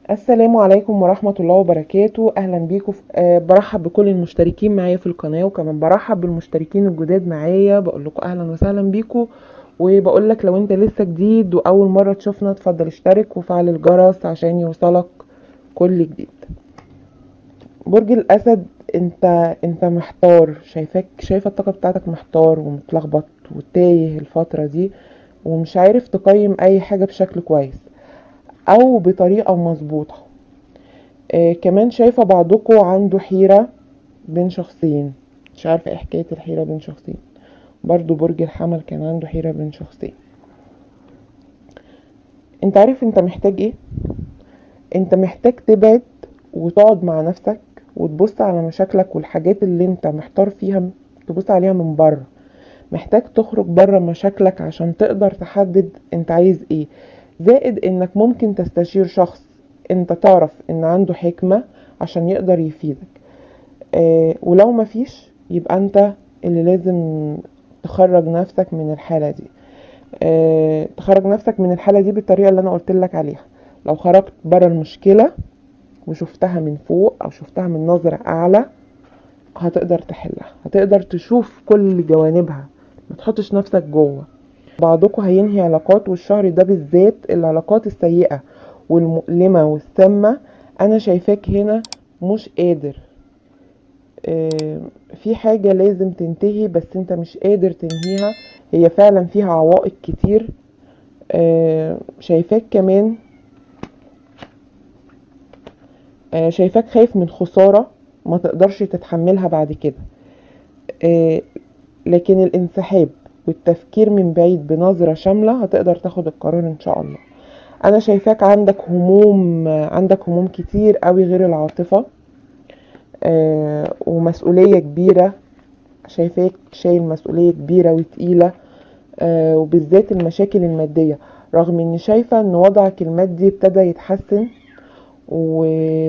السلام عليكم ورحمة الله وبركاته أهلا بيكم في... أه برحب بكل المشتركين معايا في القناة وكمان برحب بالمشتركين الجداد معايا بقول لكم أهلا وسهلا بيكم وبقول لك لو انت لسه جديد وأول مرة تشوفنا اتفضل اشترك وفعل الجرس عشان يوصلك كل جديد برج الأسد انت انت محتار شايفاك شايفة الطاقة بتاعتك محتار ومتلخبط وتايه الفترة دي ومش عارف تقيم أي حاجة بشكل كويس او بطريقة مظبوطة آه كمان شايفة بعضكم عنده حيرة بين شخصين مش عارفة ايه حكاية الحيرة بين شخصين برضو برج الحمل كان عنده حيرة بين شخصين انت عارف انت محتاج ايه انت محتاج تبعد وتقعد مع نفسك وتبص على مشاكلك والحاجات اللي انت محتار فيها تبص عليها من بره محتاج تخرج بره مشاكلك عشان تقدر تحدد انت عايز ايه زائد انك ممكن تستشير شخص انت تعرف ان عنده حكمة عشان يقدر يفيدك آه ولو مفيش يبقى انت اللي لازم تخرج نفسك من الحالة دي آه تخرج نفسك من الحالة دي بالطريقة اللي انا قلت لك عليها لو خرجت برا المشكلة وشفتها من فوق او شفتها من نظرة اعلى هتقدر تحلها هتقدر تشوف كل جوانبها ما تحطش نفسك جوه بعضكم هينهي علاقات والشهر ده بالذات العلاقات السيئة والمؤلمة والسامة انا شايفاك هنا مش قادر اه في حاجة لازم تنتهي بس انت مش قادر تنهيها هي فعلا فيها عوائق كتير اه شايفاك كمان اه شايفاك خايف من خسارة ما تقدرش تتحملها بعد كده لكن الانسحاب والتفكير من بعيد بنظرة شاملة هتقدر تاخد القرار ان شاء الله انا شايفاك عندك هموم عندك هموم كتير قوي غير العاطفة آه ومسؤولية كبيرة شايفاك شايل مسؤولية كبيرة وتقيلة آه وبالذات المشاكل المادية رغم اني شايفة ان وضعك المادي ابتدى يتحسن و...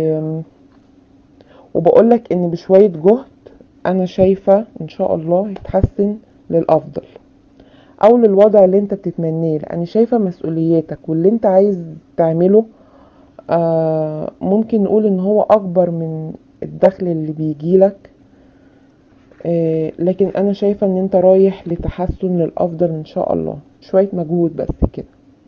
وبقولك ان بشوية جهد انا شايفة ان شاء الله يتحسن للافضل او للوضع اللي انت بتتمنيه لان شايفة مسؤولياتك واللي انت عايز تعمله آه ممكن نقول ان هو اكبر من الدخل اللي بيجيلك آه لكن انا شايفة ان انت رايح لتحسن للافضل ان شاء الله شوية مجهود بس كده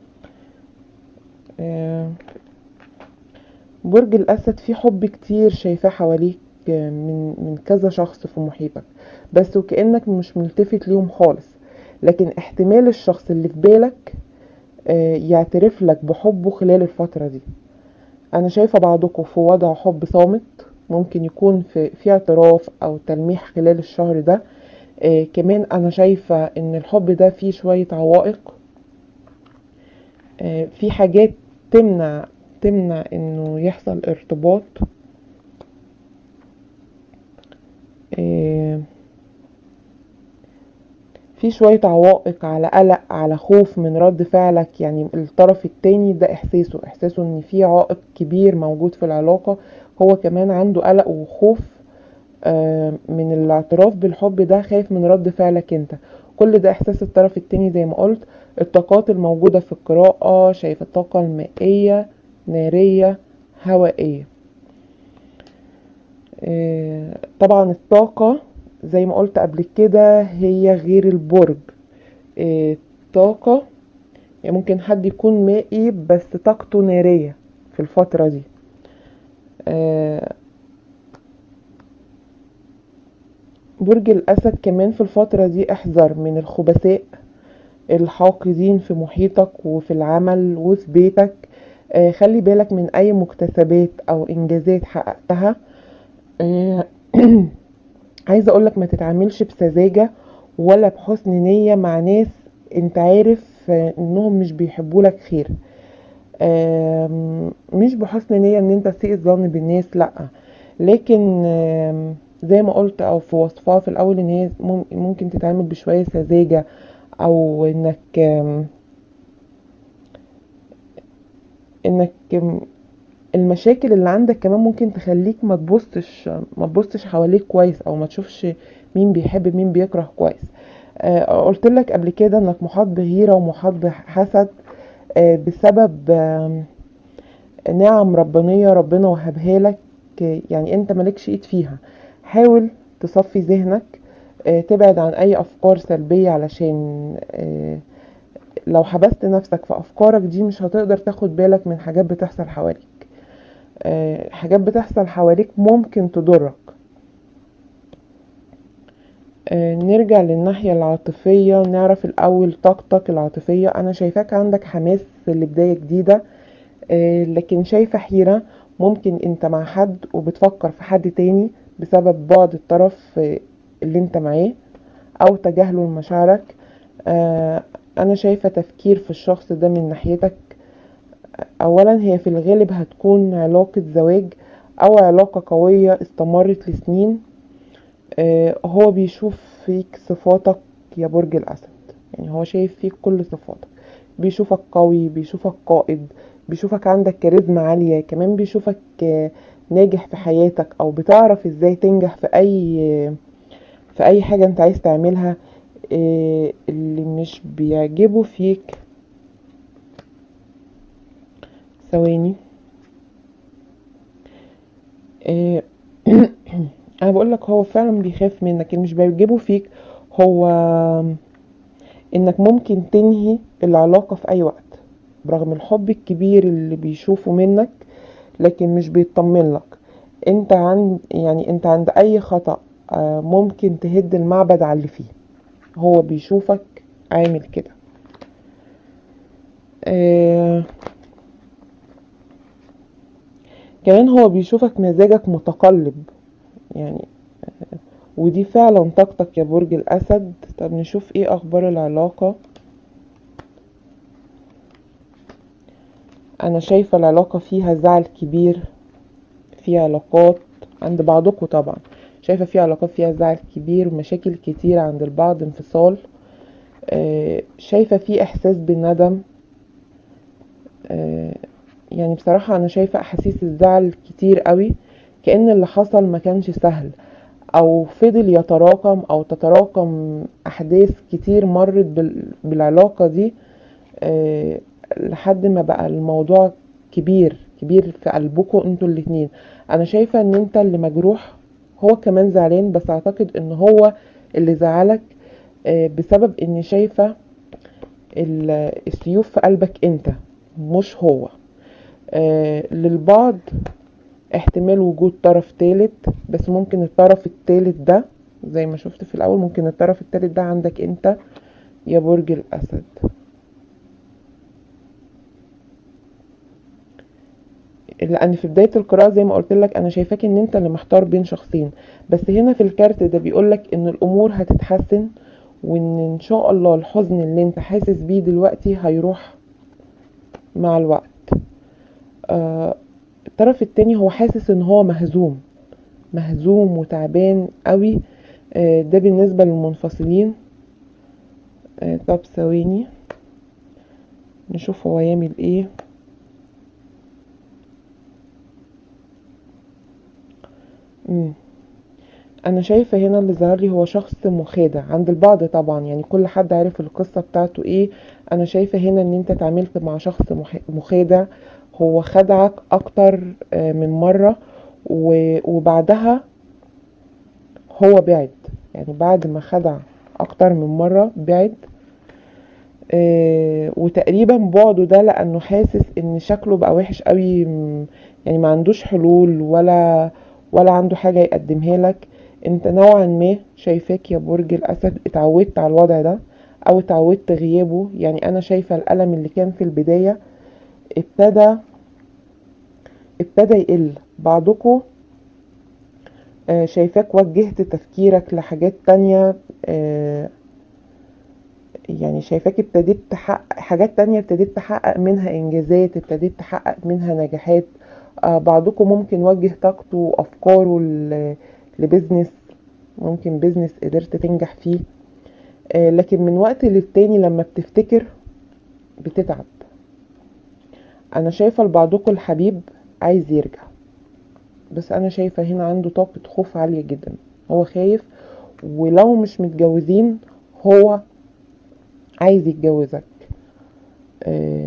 آه برج الاسد في حب كتير شايفاه حواليك من من كذا شخص في محيطك بس وكانك مش ملتفت ليهم خالص لكن احتمال الشخص اللي في بالك يعترف لك بحبه خلال الفترة دي انا شايفة بعضكم في وضع حب صامت ممكن يكون في, في اعتراف او تلميح خلال الشهر ده آه كمان انا شايفة ان الحب ده فيه شوية عوائق آه في حاجات تمنع تمنع انه يحصل ارتباط آه في شوية عوائق على قلق على خوف من رد فعلك يعني الطرف التاني ده احساسه احساسه ان في عائق كبير موجود في العلاقة هو كمان عنده قلق وخوف من الاعتراف بالحب ده خايف من رد فعلك انت كل ده احساس الطرف التاني زي ما قلت الطاقات الموجودة في القراءة شايف الطاقة المائية نارية هوائية طبعا الطاقة زي ما قلت قبل كده هي غير البرج إيه طاقة يعني ممكن حد يكون مائي بس طاقته نارية في الفترة دي آه برج الأسد كمان في الفترة دي احذر من الخبثاء الحاقدين في محيطك وفي العمل وفي بيتك آه خلي بالك من أي مكتسبات أو إنجازات حققتها آه عايزه اقولك ما تتعاملش بسذاجه ولا بحسن نيه مع ناس انت عارف انهم مش بيحبوا لك خير مش بحسن نيه ان انت تسيء الظن بالناس لا لكن زي ما قلت او في وصفها في الاول ان هي ممكن تتعامل بشويه سذاجه او انك انك المشاكل اللي عندك كمان ممكن تخليك ما تبصش ما تبصش حواليك كويس او ما تشوفش مين بيحب مين بيكره كويس آه قلت لك قبل كده انك محاط بغيره ومحاط بحسد آه بسبب آه نعم ربانية ربنا وهبها لك يعني انت مالكش ايد فيها حاول تصفي ذهنك آه، تبعد عن اي افكار سلبية علشان آه، لو حبست نفسك في افكارك دي مش هتقدر تاخد بالك من حاجات بتحصل حواليك آه، حاجات بتحصل حواليك ممكن تضرك آه، نرجع للناحية العاطفية نعرف الأول طاقتك العاطفية أنا شايفاك عندك حماس لبداية جديدة آه، لكن شايفة حيرة ممكن انت مع حد وبتفكر في حد تاني بسبب بعد الطرف آه، اللي انت معاه أو تجاهله لمشاعرك آه، أنا شايفة تفكير في الشخص ده من ناحيتك أولا هي في الغالب هتكون علاقة زواج أو علاقة قوية استمرت لسنين آه، هو بيشوف فيك صفاتك يا برج الأسد يعني هو شايف فيك كل صفاتك بيشوفك قوي بيشوفك قائد بيشوفك عندك كاريزما عالية كمان بيشوفك آه، ناجح في حياتك أو بتعرف ازاي تنجح في أي في أي حاجة انت عايز تعملها آه، اللي مش بيعجبه فيك ثواني آه، انا بقول لك هو فعلا بيخاف منك اللي مش بيعجبه فيك هو انك ممكن تنهي العلاقة في اي وقت برغم الحب الكبير اللي بيشوفه منك لكن مش بيطمن لك انت عند يعني انت عند اي خطأ آه، ممكن تهد المعبد على اللي فيه هو بيشوفك عامل كده آه، كمان هو بيشوفك مزاجك متقلب يعني آه، ودي فعلا طاقتك يا برج الأسد طب نشوف ايه أخبار العلاقة أنا شايفة العلاقة فيها زعل كبير في علاقات عند بعضكم طبعا شايفة في علاقات فيها زعل كبير ومشاكل كتير عند البعض انفصال آه، شايفة في إحساس بالندم آه، يعني بصراحة أنا شايفة أحاسيس الزعل كتير قوي كأن اللي حصل ما كانش سهل أو فضل يتراكم أو تتراكم أحداث كتير مرت بال- بالعلاقة دي آه، لحد ما بقى الموضوع كبير كبير في قلبكم انتوا الاتنين انا شايفة ان انت اللي مجروح هو كمان زعلان بس اعتقد ان هو اللي زعلك آه، بسبب اني شايفة ال- السيوف في قلبك انت مش هو آه، للبعض احتمال وجود طرف تالت بس ممكن الطرف التالت ده زي ما شفت في الاول ممكن الطرف التالت ده عندك انت يا برج الاسد لان في بدايه القراءه زي ما قلت لك انا شايفاك ان انت اللي محتار بين شخصين بس هنا في الكارت ده بيقولك ان الامور هتتحسن وان ان شاء الله الحزن اللي انت حاسس بيه دلوقتي هيروح مع الوقت آه الطرف التاني هو حاسس ان هو مهزوم مهزوم وتعبان قوي آه ده بالنسبه للمنفصلين آه طب ثواني نشوف هو يعمل ايه مم. انا شايفه هنا اللي ظهر لي هو شخص مخادع عند البعض طبعا يعني كل حد عارف القصه بتاعته ايه انا شايفه هنا ان انت اتعاملت مع شخص مح- مخادع هو خدعك اكتر آه، من مره و- وبعدها هو بعد يعني بعد ما خدع اكتر من مره بعد آه، وتقريبا بعده ده لانه حاسس ان شكله بقى وحش قوي م- يعني ما عندوش حلول ولا ولا عنده حاجه يقدمها لك انت نوعا ما شايفاك يا برج الاسد اتعودت على الوضع ده او اتعودت غيابه يعني انا شايفه الالم اللي كان في البدايه ابتدى ابتدى يقل بعضكم آه، شايفاك وجهت تفكيرك لحاجات تانية آه، يعني شايفاك ابتديت تحقق حاجات تانية ابتديت تحقق منها انجازات ابتديت تحقق منها نجاحات آه، بعضكم ممكن وجه طاقته وافكاره ل- لبزنس ممكن بزنس قدرت تنجح فيه آه، لكن من وقت للتاني لما بتفتكر بتتعب انا شايفه لبعضكم الحبيب عايز يرجع بس انا شايفه هنا عنده طاقه خوف عاليه جدا هو خايف ولو مش متجوزين هو عايز يتجوزك آه،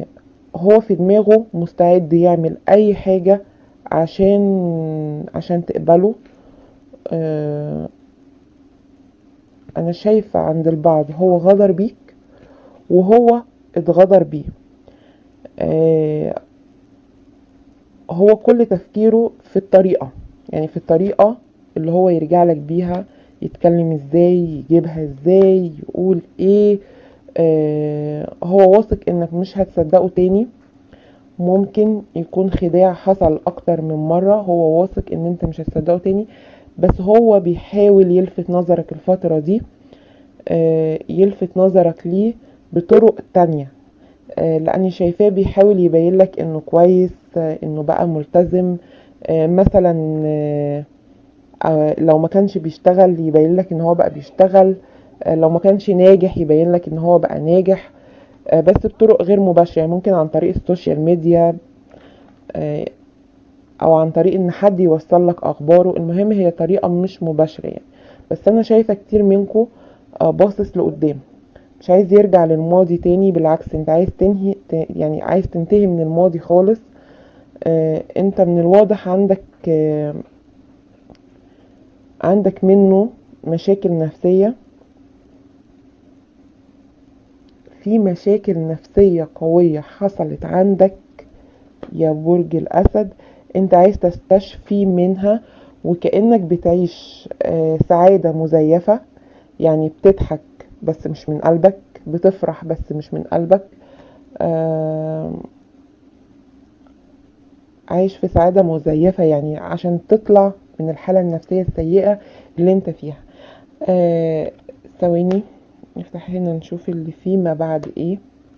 هو في دماغه مستعد يعمل اي حاجة عشان عشان تقبله آه، انا شايفة عند البعض هو غدر بيك وهو اتغدر بيه آه، هو كل تفكيره في الطريقة يعني في الطريقة اللي هو يرجع لك بيها يتكلم ازاي يجيبها ازاي يقول ايه آه هو واثق انك مش هتصدقه تاني ممكن يكون خداع حصل اكتر من مرة هو واثق ان انت مش هتصدقه تاني بس هو بيحاول يلفت نظرك الفترة دي آه يلفت نظرك ليه بطرق تانية آه لاني شايفاه بيحاول يبين لك انه كويس آه انه بقى ملتزم آه مثلا آه آه، لو ما كانش بيشتغل يبين لك ان هو بقى بيشتغل آه، لو ما كانش ناجح يبين لك ان هو بقى ناجح آه، بس بطرق غير مباشرة يعني ممكن عن طريق السوشيال ميديا آه، او عن طريق ان حد يوصل لك اخباره المهم هي طريقة مش مباشرة يعني بس انا شايفة كتير منكم باصص لقدام مش عايز يرجع للماضي تاني بالعكس انت عايز تنهي ت- يعني عايز تنتهي من الماضي خالص آه، انت من الواضح عندك آه، عندك منه مشاكل نفسية في مشاكل نفسية قوية حصلت عندك يا برج الأسد انت عايز تستشفي منها وكأنك بتعيش آه، سعادة مزيفة يعني بتضحك بس مش من قلبك بتفرح بس مش من قلبك آم، عايش في سعادة مزيفة يعني عشان تطلع من الحالة النفسية السيئة اللي انت فيها آه، ثواني نفتح هنا نشوف اللي فيه ما بعد ايه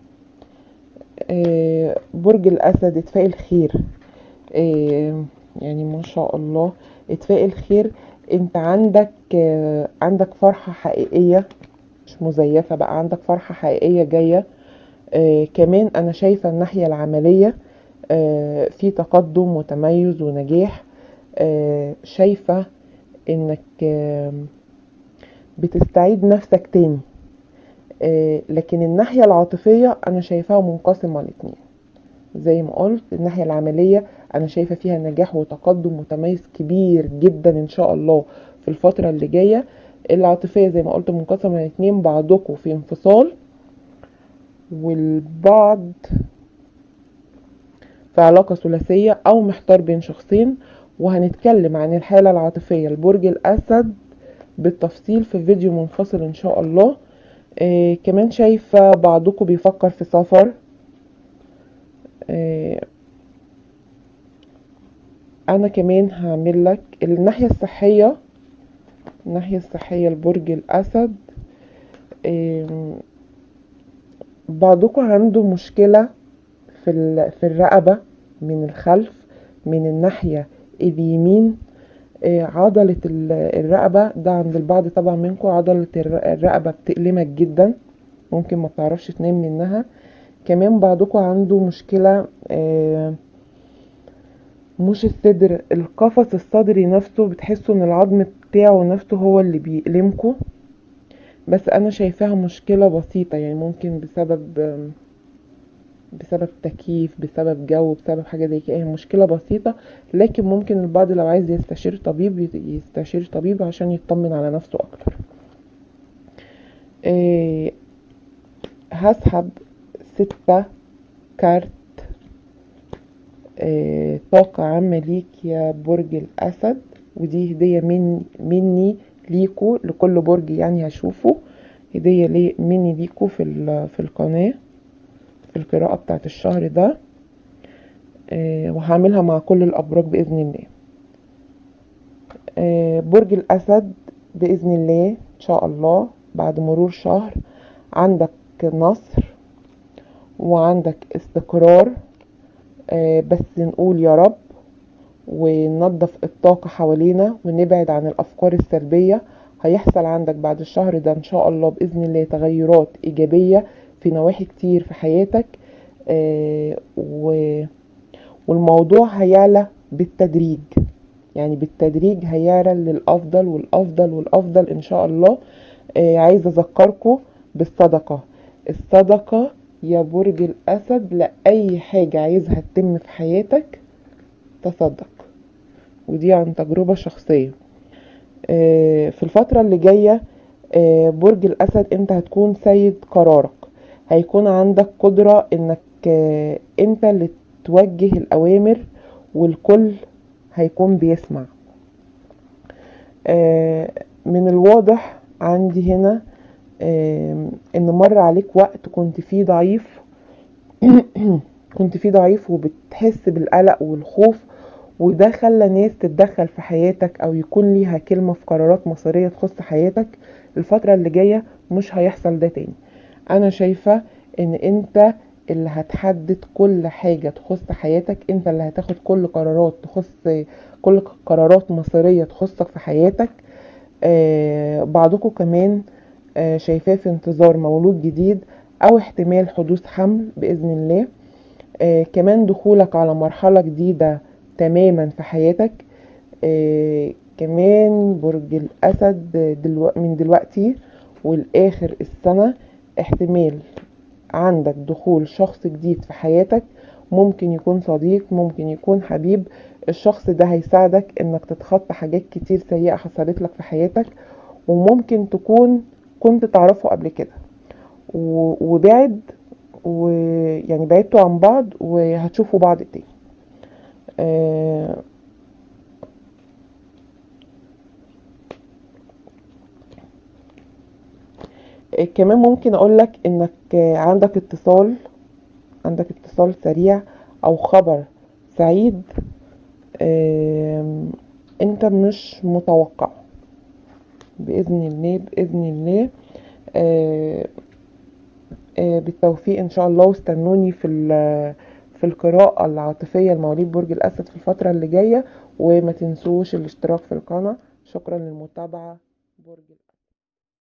آه، برج الأسد اتفائل خير آه، يعني ما شاء الله اتفائل خير انت عندك آه، عندك فرحة حقيقية مش مزيفة بقى عندك فرحة حقيقية جاية آه، كمان انا شايفة الناحية العملية آه، في تقدم وتميز ونجاح آه، شايفة انك آه، بتستعيد نفسك تاني آه، لكن الناحية العاطفية انا شايفاها منقسمة الاتنين زي ما قلت الناحية العملية انا شايفة فيها نجاح وتقدم وتميز كبير جدا ان شاء الله في الفترة اللي جاية العاطفية زي ما قلت منقسمة الاتنين بعضكم في انفصال والبعض في علاقة ثلاثية أو محتار بين شخصين وهنتكلم عن الحالة العاطفية لبرج الأسد بالتفصيل في فيديو منفصل إن شاء الله آه كمان شايفة بعضكم بيفكر في سفر آه أنا كمان هعمل لك الناحية الصحية الناحية الصحية لبرج الأسد آم، بعضكم عنده مشكلة في ال- في الرقبة من الخلف من الناحية اليمين آه، عضلة ال- الرقبة ده عند البعض طبعا منكم عضلة الر- الرقبة بتألمك جدا ممكن ما بتعرفش تنام منها كمان بعضكم عنده مشكلة آه، مش الصدر القفص الصدري نفسه بتحسوا ان العظم بتاعه نفسه هو اللي بيألمكم بس انا شايفاها مشكلة بسيطة يعني ممكن بسبب آم، بسبب تكييف بسبب جو بسبب حاجة زي كده هي مشكلة بسيطة لكن ممكن البعض لو عايز يستشير طبيب يت- يستشير طبيب عشان يطمن على نفسه اكتر إيه هسحب ستة كارت إيه طاقة عامة ليك يا برج الأسد ودي هدية من مني ليكو لكل برج يعني هشوفه هدية لي مني ليكو في ال- في القناة في القراءة بتاعت الشهر ده آه، وهعملها مع كل الأبراج بإذن الله آه، برج الأسد بإذن الله إن شاء الله بعد مرور شهر عندك نصر وعندك استقرار آه، بس نقول يا رب وننظف الطاقة حوالينا ونبعد عن الأفكار السلبية هيحصل عندك بعد الشهر ده إن شاء الله بإذن الله تغيرات إيجابية في نواحي كتير في حياتك آه، و والموضوع هيعلى بالتدريج يعني بالتدريج هيعلى للأفضل والأفضل والأفضل إن شاء الله آه عايزة أذكركم بالصدقة الصدقة يا برج الأسد لأي حاجة عايزها تتم في حياتك تصدق ودي عن تجربة شخصية آه، في الفترة اللي جاية آه، برج الأسد انت هتكون سيد قرارك هيكون عندك قدرة انك آه، انت اللي توجه الأوامر والكل هيكون بيسمع آه، من الواضح عندي هنا آه، ان مر عليك وقت كنت فيه ضعيف كنت فيه ضعيف وبتحس بالقلق والخوف وده خلى ناس تتدخل في حياتك او يكون ليها كلمة في قرارات مصيرية تخص حياتك الفترة اللي جاية مش هيحصل ده تاني انا شايفة ان انت اللي هتحدد كل حاجة تخص حياتك انت اللي هتاخد كل قرارات تخص كل قرارات مصيرية تخصك في حياتك آه بعضكم كمان آه شايفاه في انتظار مولود جديد او احتمال حدوث حمل باذن الله آه كمان دخولك على مرحلة جديدة تماما في حياتك آه كمان برج الاسد دلو من دلوقتي والاخر السنة احتمال عندك دخول شخص جديد في حياتك ممكن يكون صديق ممكن يكون حبيب الشخص ده هيساعدك انك تتخطى حاجات كتير سيئة حصلت لك في حياتك وممكن تكون كنت تعرفه قبل كده و- وبعد ويعني بعدتوا عن بعض وهتشوفوا بعض تاني آه، آه، كمان ممكن اقولك انك آه، عندك اتصال عندك اتصال سريع او خبر سعيد آم، انت مش متوقع باذن الله باذن الله آه، آه، بالتوفيق ان شاء الله واستنوني في ال- في القراءة العاطفية لمواليد برج الأسد في الفترة اللي جاية وما تنسوش الاشتراك في القناة شكرا للمتابعة برج الأسد